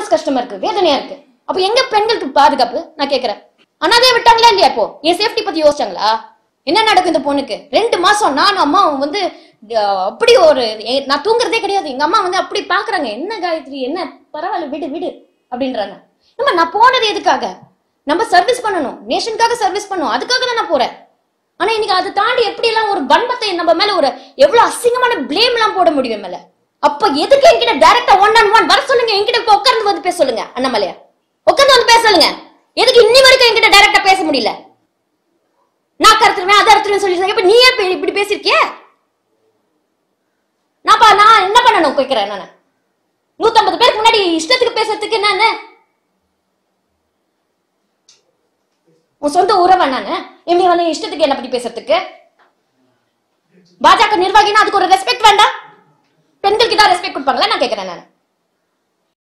மனசு கஷ்டமா இருக்கு வேதனையா இருக்கு அப்ப எங்க பெண்களுக்கு பாதுகாப்பு நான் கேக்குறேன் அனாதே விட்டாங்களா இல்லையா இப்போ என் சேஃப்டி பத்தி யோசிச்சாங்களா என்ன நடக்கும் இந்த பொண்ணுக்கு ரெண்டு மாசம் நானும் அம்மாவும் வந்து அஹ், அப்படி ஒரு எ- நான் தூங்குறதே கிடையாது எங்க அம்மா வந்து அப்படி பாக்குறாங்க என்ன காயத்ரி என்ன பரவாயில்ல விடு விடு அப்படின்றாங்க நம்ம நான் போனது எதுக்காக நம்ம சர்வீஸ் பண்ணணும் நேஷனுக்காக சர்வீஸ் பண்ணணும் அதுக்காக தான் நான் போறேன் ஆனா இன்னைக்கு அதை தாண்டி எப்படி எல்லாம் ஒரு வன்மத்தை நம்ம மேல ஒரு எவ்வளவு அசிங்கமான பிளேம் எல்லாம் போட முடியும் என் மேல அப்ப எதுக்கு என்கிட்ட டைரக்டா ஒன் ஆன் ஒன் வர சொல்லுங்க என்கிட்ட இப்ப உட்கார்ந்து வந்து பேச சொல்லுங்க அண்ணாமலையா உட்கார்ந்து வந்து பேச சொல்லுங்க எதுக்கு இன்னி வரைக்கும் என்கிட்ட டைரக்டா பேச முடியல நான் கருத்துருவேன் அதை அறுத்துருவேன் சொல்லி இப்ப நீயே இப்ப இப்படி பேசிருக்கிய நான்ப்பா நான் என்ன பண்ணணும் கேட்கிறேன் நான் நூத்தம்பது பேருக்கு முன்னாடி இஷ்டத்துக்கு பேசுறதுக்கு என்ன உன் சொந்த உறவா நானு இவங்க வந்து இஷ்டத்துக்கு என்ன பத்தி பேசுறதுக்கு பாஜக நிர்வாகினா அதுக்கு ஒரு ரெஸ்பெக்ட் வேண்டாம் பெண்களுக்கு தான் ரெஸ்பெக்ட் கொடுப்பாங்களா நான் கேக்குறேன் நான்